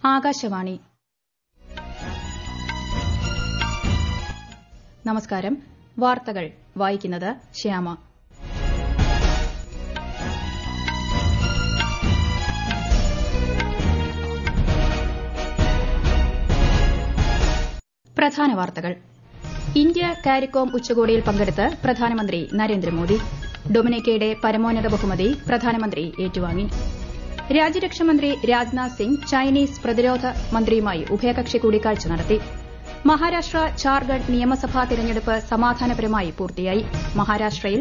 ആകാശവാണി നമസ്കാരം വാർത്തകൾ വായിക്കുന്നത് ശ്യാമ പ്രധാന വാർത്തകൾ ഇന്ത്യ കാരിക്കോം ഉച്ചകോടിയിൽ പങ്കെടുത്ത് പ്രധാനമന്ത്രി നരേന്ദ്രമോദി ഡൊമിനിക്കയുടെ പരമോന്നത ബഹുമതി പ്രധാനമന്ത്രി ഏറ്റുവാങ്ങി രാജ്യരക്ഷാമന്ത്രി രാജ്നാഥ് സിംഗ് ചൈനീസ് പ്രതിരോധ മന്ത്രിയുമായി ഉഭയകക്ഷി കൂടിക്കാഴ്ച നടത്തി മഹാരാഷ്ട്ര ഝാർഖണ്ഡ് നിയമസഭാ തിരഞ്ഞെടുപ്പ് സമാധാനപരമായി പൂർത്തിയായി മഹാരാഷ്ട്രയിൽ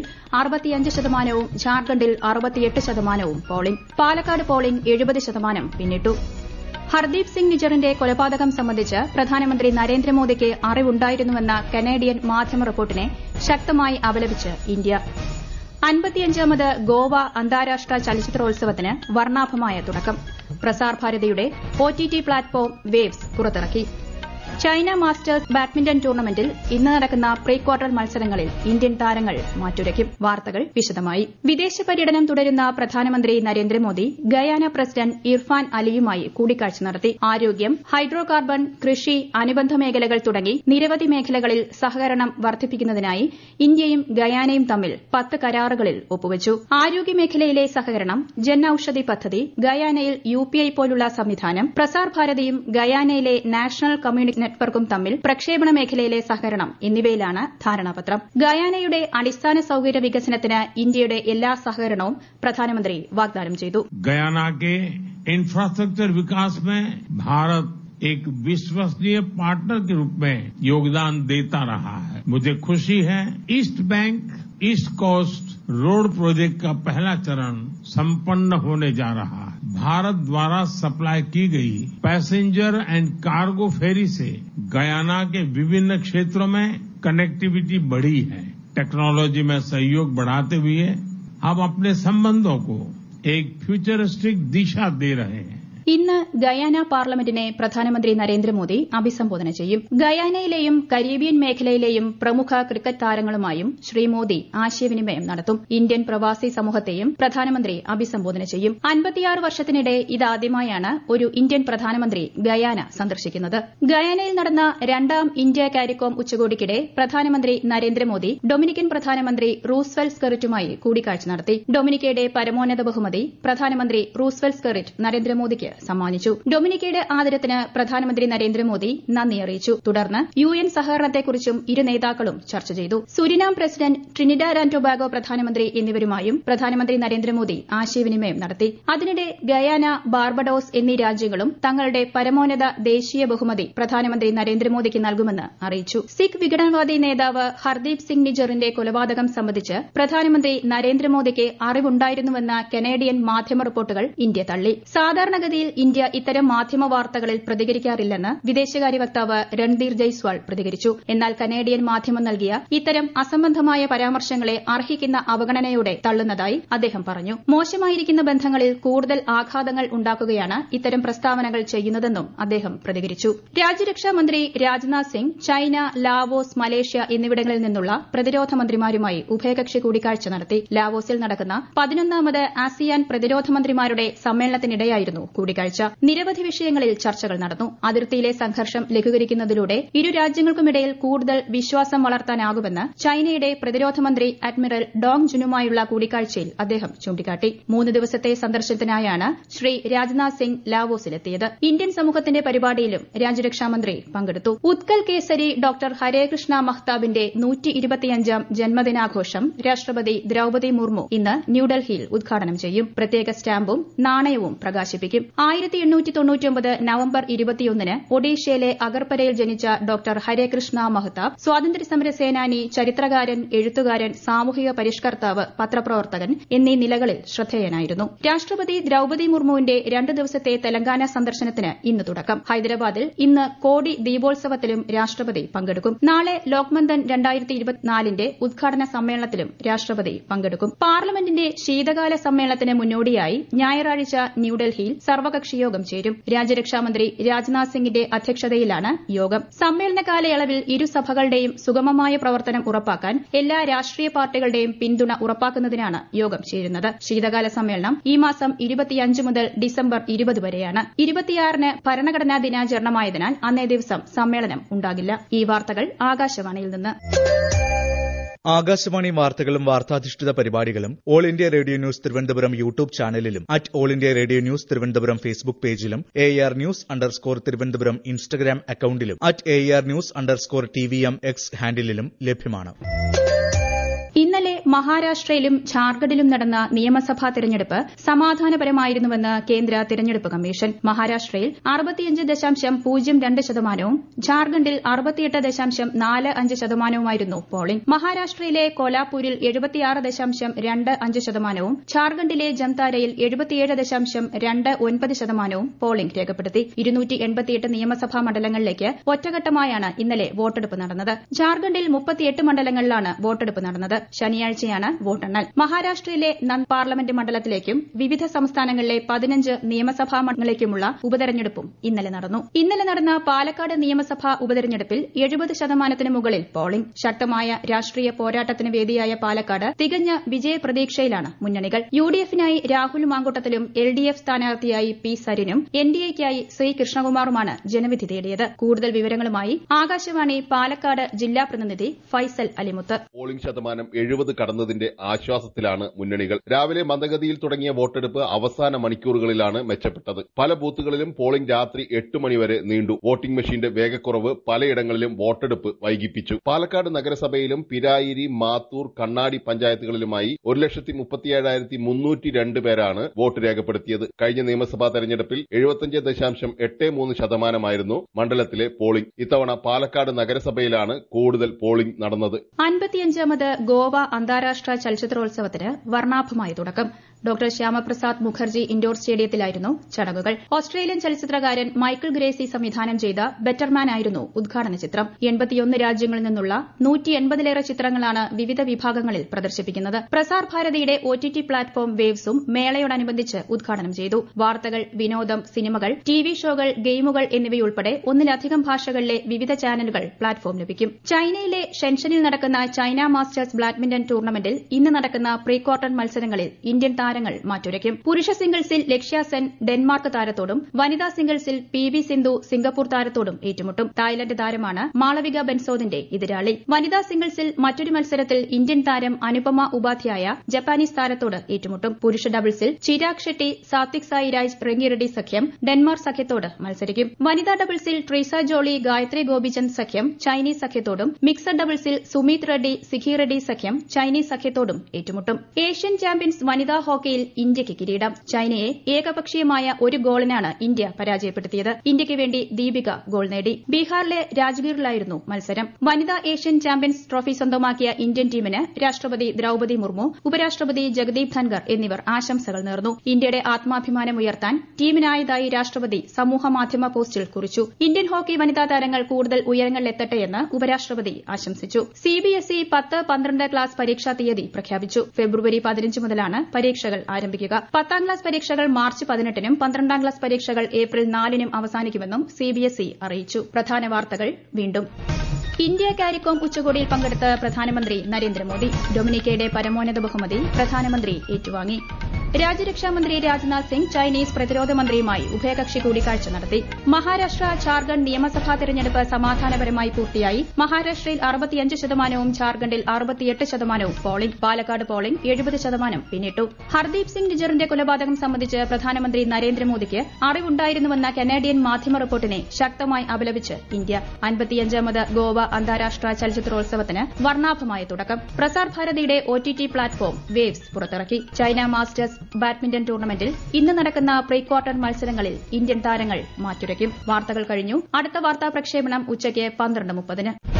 ശതമാനവും ഝാർഖണ്ഡിൽ ശതമാനവും പോളിംഗ് പാലക്കാട് പോളിംഗ് എഴുപത് ശതമാനം പിന്നിട്ടു ഹർദീപ് സിംഗ് നിജറിന്റെ കൊലപാതകം സംബന്ധിച്ച് പ്രധാനമന്ത്രി നരേന്ദ്രമോദിക്ക് അറിവുണ്ടായിരുന്നുവെന്ന കനേഡിയൻ മാധ്യമ റിപ്പോർട്ടിനെ ശക്തമായി അപലപിച്ച് ഇന്ത്യ അൻപത്തിയഞ്ചാമത് ഗോവ അന്താരാഷ്ട്ര ചലച്ചിത്രോത്സവത്തിന് വർണ്ണാഭമായ തുടക്കം പ്രസാർ ഭാരതിയുടെ ഒടിടി പ്ലാറ്റ്ഫോം വേവ്സ് പുറത്തിറക്കി ചൈന മാസ്റ്റേഴ്സ് ബാഡ്മിന്റൺ ടൂർണമെന്റിൽ ഇന്ന് നടക്കുന്ന പ്രീ ക്വാർട്ടർ മത്സരങ്ങളിൽ ഇന്ത്യൻ താരങ്ങൾ മാറ്റുരയ്ക്കും വാർത്തകൾ വിശദമായി വിദേശ പര്യടനം തുടരുന്ന പ്രധാനമന്ത്രി നരേന്ദ്രമോദി ഗയാന പ്രസിഡന്റ് ഇർഫാൻ അലിയുമായി കൂടിക്കാഴ്ച നടത്തി ആരോഗ്യം ഹൈഡ്രോ കാർബൺ കൃഷി അനുബന്ധ മേഖലകൾ തുടങ്ങി നിരവധി മേഖലകളിൽ സഹകരണം വർദ്ധിപ്പിക്കുന്നതിനായി ഇന്ത്യയും ഗയാനയും തമ്മിൽ പത്ത് കരാറുകളിൽ ഒപ്പുവച്ചു ആരോഗ്യ മേഖലയിലെ സഹകരണം ജൻ ഔഷധി പദ്ധതി ഗയാനയിൽ യുപിഐ പോലുള്ള സംവിധാനം പ്രസാർ ഭാരതിയും ഗയാനയിലെ നാഷണൽ കമ്മ്യൂണിറ്റി നെറ്റ്വർക്കും തമ്മിൽ പ്രക്ഷേപണ മേഖലയിലെ സഹകരണം എന്നിവയിലാണ് ധാരണാപത്രം ഗയാനയുടെ അടിസ്ഥാന സൌകര്യ വികസനത്തിന് ഇന്ത്യയുടെ എല്ലാ സഹകരണവും പ്രധാനമന്ത്രി വാഗ്ദാനം ചെയ്തു गयाना के इंफ्रास्ट्रक्चर विकास में भारत एक विश्वसनीय पार्टनर के रूप में योगदान देता रहा है मुझे खुशी है east bank east coast road project का पहला चरण संपन्न होने जा रहा है भारत द्वारा सप्लाई की गई पैसेंजर एंड कार्गो फेरी से गयाना के विभिन्न क्षेत्रों में कनेक्टिविटी बढ़ी है टेक्नोलॉजी में सहयोग बढ़ाते हुए हम अपने संबंधों को एक फ्यूचरिस्टिक दिशा दे रहे हैं ഇന്ന് ഗയാന പാർലമെന്റിനെ പ്രധാനമന്ത്രി നരേന്ദ്രമോദി അഭിസംബോധന ചെയ്യും ഗയാനയിലെയും കരീബിയൻ മേഖലയിലെയും പ്രമുഖ ക്രിക്കറ്റ് താരങ്ങളുമായും ശ്രീ മോദി ആശയവിനിമയം നടത്തും ഇന്ത്യൻ പ്രവാസി സമൂഹത്തെയും പ്രധാനമന്ത്രി അഭിസംബോധന ചെയ്യും അൻപത്തിയാറ് വർഷത്തിനിടെ ഇതാദ്യമായാണ് ഒരു ഇന്ത്യൻ പ്രധാനമന്ത്രി ഗയാന സന്ദർശിക്കുന്നത് ഗയാനയിൽ നടന്ന രണ്ടാം ഇന്ത്യ കാരിക്കോം ഉച്ചകോടിക്കിടെ പ്രധാനമന്ത്രി നരേന്ദ്രമോദി ഡൊമിനിക്കൻ പ്രധാനമന്ത്രി റൂസ്വെൽ സ്കെറിറ്റുമായി കൂടിക്കാഴ്ച നടത്തി ഡൊമിനിക്കയുടെ പരമോന്നത ബഹുമതി പ്രധാനമന്ത്രി റൂസ്വെൽ സ്കെറിറ്റ് നരേന്ദ്രമോദിക്ക് സമ്മാനിച്ചു ഡൊമിനിക്കയുടെ ആദരത്തിന് പ്രധാനമന്ത്രി നരേന്ദ്രമോദി നന്ദി അറിയിച്ചു തുടർന്ന് യു എൻ സഹകരണത്തെക്കുറിച്ചും ഇരു നേതാക്കളും ചർച്ച ചെയ്തു Suriname president Trinidad and Tobago പ്രധാനമന്ത്രി എന്നിവരുമായും പ്രധാനമന്ത്രി നരേന്ദ്രമോദി ആശയവിനിമയം നടത്തി അതിനിടെ ഗയാന ബാർബഡോസ് എന്നീ രാജ്യങ്ങളും തങ്ങളുടെ പരമോന്നത ദേശീയ ബഹുമതി പ്രധാനമന്ത്രി നരേന്ദ്രമോദിക്ക് നൽകുമെന്ന് അറിയിച്ചു സിഖ് വിഘടനവാദി നേതാവ് ഹർദീപ് സിംഗ് നിജറിന്റെ കൊലപാതകം സംബന്ധിച്ച് പ്രധാനമന്ത്രി നരേന്ദ്രമോദിക്ക് അറിവുണ്ടായിരുന്നുവെന്ന കനേഡിയൻ മാധ്യമ റിപ്പോർട്ടുകൾ ഇന്ത്യ തള്ളി സാധാരണഗതിയിൽ ഇന്ത്യ ഇത്തരം മാധ്യമ വാർത്തകളിൽ പ്രതികരിക്കാറില്ലെന്ന് വിദേശകാര്യ വക്താവ് രൺധീർ ജയ്സ്വാൾ പ്രതികരിച്ചു എന്നാൽ കനേഡിയൻ മാധ്യമം നൽകിയ ഇത്തരം അസംബന്ധമായ പരാമർശങ്ങളെ അർഹിക്കുന്ന അവഗണനയോടെ തള്ളുന്നതായി അദ്ദേഹം പറഞ്ഞു മോശമായിരിക്കുന്ന ബന്ധങ്ങളിൽ കൂടുതൽ ആഘാതങ്ങൾ ഉണ്ടാക്കുകയാണ് ഇത്തരം പ്രസ്താവനകൾ ചെയ്യുന്നതെന്നും അദ്ദേഹം പ്രതികരിച്ചു രാജ്യരക്ഷാ മന്ത്രി Rajnath Singh China Laos Malaysia എന്നിവിടങ്ങളിൽ നിന്നുള്ള പ്രതിരോധ മന്ത്രിമാരുമായി ഉഭയകക്ഷി കൂടിക്കാഴ്ച നടത്തി ലാവോസിൽ നടക്കുന്ന പതിനൊന്നാമത് ആസിയാൻ പ്രതിരോധ മന്ത്രിമാരുടെ സമ്മേളനത്തിനിടെയായിരുന്നു കൂടിക്കാഴ്ച നിരവധി വിഷയങ്ങളിൽ ചർച്ചകൾ നടന്നു അതിർത്തിയിലെ സംഘർഷം ലഘൂകരിക്കുന്നതിലൂടെ ഇരു രാജ്യങ്ങൾക്കുമിടയിൽ കൂടുതൽ വിശ്വാസം വളർത്താനാകുമെന്ന് ചൈനയുടെ പ്രതിരോധ മന്ത്രി അഡ്മിറൽ ഡോങ് ജുനുമായുള്ള കൂടിക്കാഴ്ചയിൽ അദ്ദേഹം ചൂണ്ടിക്കാട്ടി മൂന്ന് ദിവസത്തെ സന്ദർശനത്തിനായാണ് ശ്രീ രാജ്നാഥ് സിംഗ് ലാവോസിലെത്തിയത് ഇന്ത്യൻ സമൂഹത്തിന്റെ പരിപാടിയിലും രാജ്യരക്ഷാമന്ത്രി പങ്കെടുത്തു ഉത്കൽ കേസരി ഡോക്ടർ ഹരേകൃഷ്ണ മഹ്താബിന്റെ നൂറ്റിയിരുപത്തിയഞ്ചാം ജന്മദിനാഘോഷം രാഷ്ട്രപതി ദ്രൌപതി മുർമു ഇന്ന് ന്യൂഡൽഹിയിൽ ഉദ്ഘാടനം ചെയ്യും പ്രത്യേക സ്റ്റാമ്പും നാണയവും പ്രകാശിപ്പിക്കും ആയിരത്തി എണ്ണൂറ്റി തൊണ്ണൂറ്റിയൊമ്പത് നവംബർ ഇരുപത്തിയൊന്നിന് ഒഡീഷയിലെ അഗർപരയിൽ ജനിച്ച ഡോക്ടർ ഹരേകൃഷ്ണ മഹ്താബ് സ്വാതന്ത്ര്യസമര സേനാനി ചരിത്രകാരൻ എഴുത്തുകാരൻ സാമൂഹിക പരിഷ്കർത്താവ് പത്രപ്രവർത്തകൻ എന്നീ നിലകളിൽ ശ്രദ്ധേയനായിരുന്നു രാഷ്ട്രപതി ദ്രൌപതി മുർമുവിന്റെ രണ്ട് ദിവസത്തെ തെലങ്കാന സന്ദർശനത്തിന് ഇന്ന് തുടക്കം ഹൈദരാബാദിൽ ഇന്ന് കോടി ദീപോത്സവത്തിലും രാഷ്ട്രപതി പങ്കെടുക്കും നാളെ ലോക്മന്ദൻ രണ്ടായിരത്തി ഇരുപത്തിനാലിന്റെ ഉദ്ഘാടന സമ്മേളനത്തിലും രാഷ്ട്രപതി പങ്കെടുക്കും പാർലമെന്റിന്റെ ശീതകാല സമ്മേളനത്തിന് മുന്നോടിയായി ഞായറാഴ്ച ന്യൂഡൽഹിയിൽ സർവകക്ഷി സർവകക്ഷി യോഗം ചേരും രാജ്യരക്ഷാമന്ത്രി രാജ്നാഥ് സിംഗിന്റെ അധ്യക്ഷതയിലാണ് യോഗം സമ്മേളന കാലയളവിൽ ഇരുസഭകളുടെയും സുഗമമായ പ്രവർത്തനം ഉറപ്പാക്കാൻ എല്ലാ രാഷ്ട്രീയ പാർട്ടികളുടെയും പിന്തുണ ഉറപ്പാക്കുന്നതിനാണ് യോഗം ചേരുന്നത് ശീതകാല സമ്മേളനം ഈ മാസം ഇരുപത്തിയഞ്ച് മുതൽ ഡിസംബർ ഇരുപത് വരെയാണ് ഇരുപത്തിയാറിന് ഭരണഘടനാ ദിനാചരണമായതിനാൽ അന്നേ ദിവസം സമ്മേളനം ഉണ്ടാകില്ല ഈ വാർത്തകൾ ആകാശവാണിയിൽ നിന്ന് ആകാശവാണി വാർത്തകളും വാർത്താധിഷ്ഠിത പരിപാടികളും all India radio news Thiruvananthapuram YouTube ചാനലിലും at all India radio news Thiruvananthapuram Facebook പേജിലും A R news underscore Thiruvananthapuram Instagram അക്കൌണ്ടിലും at A R news underscore T V M X ഹാൻഡിലും ലഭ്യമാണ് ഇന്നലെ മഹാരാഷ്ട്രയിലും ഝാർഖണ്ഡിലും നടന്ന നിയമസഭാ തെരഞ്ഞെടുപ്പ് സമാധാനപരമായിരുന്നുവെന്ന് കേന്ദ്ര തെരഞ്ഞെടുപ്പ് കമ്മീഷൻ മഹാരാഷ്ട്രയിൽ അറുപത്തിയഞ്ച് ദശാംശം പൂജ്യം രണ്ട് ശതമാനവും ഝാർഖണ്ഡിൽ അറുപത്തിയെട്ട് ദശാംശം നാല് അഞ്ച് ശതമാനവുമായിരുന്നു പോളിംഗ് മഹാരാഷ്ട്രയിലെ കോലാപൂരിൽ എഴുപത്തിയാറ് ദശാംശം രണ്ട് അഞ്ച് ശതമാനവും ഝാർഖണ്ഡിലെ ജംതാരയിൽ എഴുപത്തിയേഴ് ദശാംശം രണ്ട് ഒൻപത് ശതമാനവും പോളിംഗ് രേഖപ്പെടുത്തി ഇരുന്നൂറ്റി എൺപത്തിയെട്ട് നിയമസഭാ മണ്ഡലങ്ങളിലേക്ക് ഒറ്റഘട്ടമായാണ് ഇന്നലെ വോട്ടെടുപ്പ് നടന്നത് ഝാർഖണ്ഡിൽ മുപ്പത്തിയെട്ട് മണ്ഡലങ്ങളിലാണ് വോട്ടെടുപ്പ് നടന്നത് ശനിയാഴ്ചയാണ് വോട്ടെണ്ണൽ മഹാരാഷ്ട്രയിലെ നന്ദ് പാർലമെന്റ് മണ്ഡലത്തിലേക്കും വിവിധ സംസ്ഥാനങ്ങളിലെ പതിനഞ്ച് നിയമസഭാ മണ്ഡലങ്ങളിലേക്കുമുള്ള ഉപതെരഞ്ഞെടുപ്പും ഇന്നലെ നടന്നു ഇന്നലെ നടന്ന പാലക്കാട് നിയമസഭാ ഉപതെരഞ്ഞെടുപ്പിൽ എഴുപത് ശതമാനത്തിന് മുകളിൽ പോളിംഗ് ശക്തമായ രാഷ്ട്രീയ പോരാട്ടത്തിന് വേദിയായ പാലക്കാട് തികഞ്ഞ വിജയപ്രതീക്ഷയിലാണ് മുന്നണികൾ യു ഡി എഫിനായി രാഹുൽ മാങ്കൂട്ടത്തിലും എൽ ഡി എഫ് സ്ഥാനാർത്ഥിയായി പി സരിനും എൻ ഡി എക്കായി ശ്രീ കൃഷ്ണകുമാറുമാണ് ജനവിധി തേടിയത് കൂടുതൽ വിവരങ്ങളുമായി ആകാശവാണി പാലക്കാട് ജില്ലാ പ്രതിനിധി ഫൈസൽ അലിമുത്ത് പോളിംഗ് ശതമാനം എഴുപത് കടന്നതിന്റെ ആശ്വാസത്തിലാണ് മുന്നണികൾ രാവിലെ മന്ദഗതിയിൽ തുടങ്ങിയ വോട്ടെടുപ്പ് അവസാന മണിക്കൂറുകളിലാണ് മെച്ചപ്പെട്ടത് പല ബൂത്തുകളിലും പോളിംഗ് രാത്രി എട്ട് മണിവരെ നീണ്ടു വോട്ടിംഗ് മെഷീന്റെ വേഗക്കുറവ് പലയിടങ്ങളിലും വോട്ടെടുപ്പ് വൈകിപ്പിച്ചു പാലക്കാട് നഗരസഭയിലും പിരായിരി മാത്തൂർ കണ്ണാടി പഞ്ചായത്തുകളിലുമായി ഒരു ലക്ഷത്തി മുപ്പത്തിയേഴായിരത്തി മുന്നൂറ്റി രണ്ട് പേരാണ് വോട്ട് രേഖപ്പെടുത്തിയത് കഴിഞ്ഞ നിയമസഭാ തെരഞ്ഞെടുപ്പിൽ എഴുപത്തിയഞ്ച് ദശാംശം എട്ട് മൂന്ന് ശതമാനമായിരുന്നു മണ്ഡലത്തിലെ പോളിംഗ് ഇത്തവണ പാലക്കാട് നഗരസഭയിലാണ് കൂടുതൽ പോളിംഗ് നടന്നത് അൻപത്തിയഞ്ചാമത് ഗോവ അന്താരാഷ്ട്ര ചലച്ചിത്രോത്സവത്തിന് വർണ്ണാഭമായ തുടക്കം ഡോക്ടർ ശ്യാമപ്രസാദ് മുഖർജി ഇൻഡോർ സ്റ്റേഡിയത്തിലായിരുന്നു ചടങ്ങുകൾ ഓസ്ട്രേലിയൻ ചലച്ചിത്രകാരൻ മൈക്കിൾ ഗ്രേസി സംവിധാനം ചെയ്ത ബെറ്റർമാൻ ആയിരുന്നു ഉദ്ഘാടന ചിത്രം എൺപത്തിയൊന്ന് രാജ്യങ്ങളിൽ നിന്നുള്ള നൂറ്റി എൺപതിലേറെ ചിത്രങ്ങളാണ് വിവിധ വിഭാഗങ്ങളിൽ പ്രദർശിപ്പിക്കുന്നത് പ്രസാർ ഭാരതിയുടെ ഒ ടി ടി പ്ലാറ്റ്ഫോം വേവ്സും മേളയോടനുബന്ധിച്ച് ഉദ്ഘാടനം ചെയ്തു വാർത്തകൾ വിനോദം സിനിമകൾ ടി വി ഷോകൾ ഗെയിമുകൾ എന്നിവയുൾപ്പെടെ ഒന്നിലധികം ഭാഷകളിലെ വിവിധ ചാനലുകൾ പ്ലാറ്റ്ഫോം ലഭിക്കും ചൈനയിലെ ഷെൻഷനിൽ നടക്കുന്ന ചൈന മാസ്റ്റേഴ്സ് ബാഡ്മിന്റൺ ടൂർണമെന്റിൽ ഇന്ന് നടക്കുന്ന പ്രീ ക്വാർട്ടർ മത്സരങ്ങളിൽ ഇന്ത്യൻ താരങ്ങൾ മാറ്റുരയ്ക്കും പുരുഷ സിംഗിൾസിൽ ലക്ഷ്യ സെൻ ഡെൻമാർക്ക് താരത്തോടും വനിതാ സിംഗിൾസിൽ പി വി സിന്ധു സിംഗപ്പൂർ താരത്തോടും ഏറ്റുമുട്ടും തായ്ലന്റ് താരമാണ് മാളവിക ബെൻസോദിന്റെ എതിരാളി വനിതാ സിംഗിൾസിൽ മറ്റൊരു മത്സരത്തിൽ ഇന്ത്യൻ താരം അനുപമ ഉപാധ്യായ ജപ്പാനീസ് താരത്തോട് ഏറ്റുമുട്ടും പുരുഷ ഡബിൾസിൽ ചിരാഗ് ഷെട്ടി സാത്വിക് സായി രാജ് റെങ്കിറെഡ്ഡി സഖ്യം ഡെൻമാർക്ക് സഖ്യത്തോട് മത്സരിക്കും വനിതാ ഡബിൾസിൽ ട്രീസ ജോളി ഗായത്രി ഗോപിചന്ദ് സഖ്യം ചൈനീസ് സഖ്യത്തോടും മിക്സഡ് ഡബിൾസിൽ സുമീത് റെഡ്ഡി സിഖി റെഡ്ഡി സഖ്യം ചൈനീസ് സഖ്യത്തോടും ഏറ്റുമുട്ടും ഏഷ്യൻ ചാമ്പ്യൻസ് വനിതാ ഹോക്കിയിൽ ഇന്ത്യയ്ക്ക് കിരീടം ചൈനയെ ഏകപക്ഷീയമായ ഒരു ഗോളിനാണ് ഇന്ത്യ പരാജയപ്പെടുത്തിയത് ഇന്ത്യയ്ക്ക് വേണ്ടി ദീപിക ഗോൾ നേടി ബീഹാറിലെ രാജ്ഗീറിലായിരുന്നു മത്സരം വനിതാ ഏഷ്യൻ ചാമ്പ്യൻസ് ട്രോഫി സ്വന്തമാക്കിയ ഇന്ത്യൻ ടീമിന് രാഷ്ട്രപതി ദ്രൌപതി മുർമു ഉപരാഷ്ട്രപതി ജഗദീപ് ധൻകർ എന്നിവർ ആശംസകൾ നേർന്നു ഇന്ത്യയുടെ ആത്മാഭിമാനം ഉയർത്താൻ ടീമിനായതായി രാഷ്ട്രപതി സമൂഹമാധ്യമ പോസ്റ്റിൽ കുറിച്ചു ഇന്ത്യൻ ഹോക്കി വനിതാ താരങ്ങൾ കൂടുതൽ ഉയരങ്ങളിലെത്തട്ടെയെന്ന് ഉപരാഷ്ട്രപതി ആശംസിച്ചു സിബിഎസ്ഇ പത്ത് പന്ത്രണ്ട് ക്ലാസ് പരീക്ഷാ തീയതി പ്രഖ്യാപിച്ചു ഫെബ്രുവരി പതിനഞ്ച് മുതലാണ് പരീക്ഷകൾ ആരംഭിക്കുക പത്താം ക്ലാസ് പരീക്ഷകൾ മാർച്ച് പതിനെട്ടിനും പന്ത്രണ്ടാം ക്ലാസ് പരീക്ഷകൾ ഏപ്രിൽ നാലിനും അവസാനിക്കുമെന്നും സിബിഎസ്ഇ അറിയിച്ചു പ്രധാന വാർത്തകൾ വീണ്ടും ഇന്ത്യ കാരിക്കോം ഉച്ചകോടിയിൽ പങ്കെടുത്ത് പ്രധാനമന്ത്രി നരേന്ദ്രമോദി ഡൊമിനിക്കയുടെ പരമോന്നത ബഹുമതി പ്രധാനമന്ത്രി ഏറ്റുവാങ്ങി രാജ്യരക്ഷാമന്ത്രി രാജ്നാഥ് സിംഗ് ചൈനീസ് പ്രതിരോധ മന്ത്രിയുമായി ഉഭയകക്ഷി കൂടിക്കാഴ്ച നടത്തി മഹാരാഷ്ട്ര ഝാർഖണ്ഡ് നിയമസഭാ തെരഞ്ഞെടുപ്പ് സമാധാനപരമായി പൂർത്തിയായി മഹാരാഷ്ട്രയിൽ അറുപത്തിയഞ്ച് ശതമാനവും ഝാർഖണ്ഡിൽ അറുപത്തിയെട്ട് ശതമാനവും പോളിംഗ് പാലക്കാട് പോളിംഗ് എഴുപത് ശതമാനം പിന്നിട്ടു ഹർദീപ് സിംഗ് നിജറിന്റെ കൊലപാതകം സംബന്ധിച്ച് പ്രധാനമന്ത്രി നരേന്ദ്രമോദിക്ക് അറിവുണ്ടായിരുന്നുവെന്ന കനേഡിയൻ മാധ്യമ റിപ്പോർട്ടിനെ ശക്തമായി അപലപിച്ച് ഇന്ത്യ അൻപത്തിയഞ്ചാമത് ഗോവ അന്താരാഷ്ട്ര ചലച്ചിത്രോത്സവത്തിന് വർണ്ണാഭമായ തുടക്കം പ്രസാർ ഭാരതിയുടെ O T T platform waves പുറത്തിറക്കി ചൈന മാസ്റ്റേഴ്സ് ബാഡ്മിന്റൺ ടൂർണമെന്റിൽ ഇന്ന് നടക്കുന്ന പ്രീ ക്വാർട്ടർ മത്സരങ്ങളിൽ ഇന്ത്യൻ താരങ്ങൾ മാറ്റുരയ്ക്കും വാർത്തകൾ കഴിഞ്ഞു അടുത്ത വാർത്താ പ്രക്ഷേപണം ഉച്ചയ്ക്ക് പന്ത്രണ്ട് മുപ്പതിന്